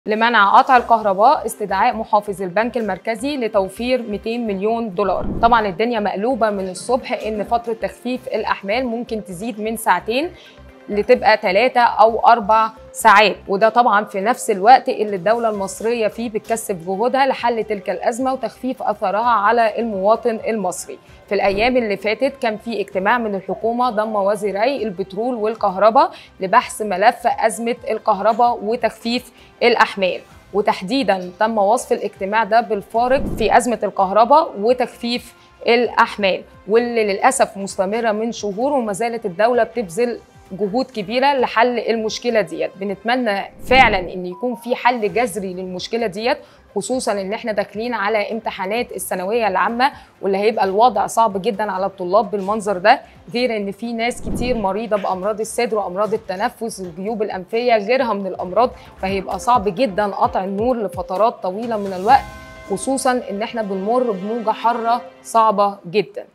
لمنع قطع الكهرباء استدعاء محافظ البنك المركزي لتوفير 200 مليون دولار طبعا الدنيا مقلوبة من الصبح ان فترة تخفيف الأحمال ممكن تزيد من ساعتين لتبقى ثلاثة أو أربع ساعات وده طبعا في نفس الوقت اللي الدولة المصرية فيه بتكثف جهودها لحل تلك الأزمة وتخفيف أثرها على المواطن المصري في الأيام اللي فاتت كان في اجتماع من الحكومة ضم وزيري البترول والكهرباء لبحث ملف أزمة الكهرباء وتخفيف الأحمال وتحديدا تم وصف الاجتماع ده بالفارق في أزمة الكهرباء وتخفيف الأحمال واللي للأسف مستمرة من شهور وما زالت الدولة بتبذل جهود كبيره لحل المشكله ديت بنتمنى فعلا ان يكون في حل جذري للمشكله ديت خصوصا ان احنا داخلين على امتحانات الثانويه العامه واللي هيبقى الوضع صعب جدا على الطلاب بالمنظر ده غير ان في ناس كتير مريضه بامراض الصدر وامراض التنفس الجيوب الانفيه غيرها من الامراض فهيبقى صعب جدا قطع النور لفترات طويله من الوقت خصوصا ان احنا بنمر بموجه حاره صعبه جدا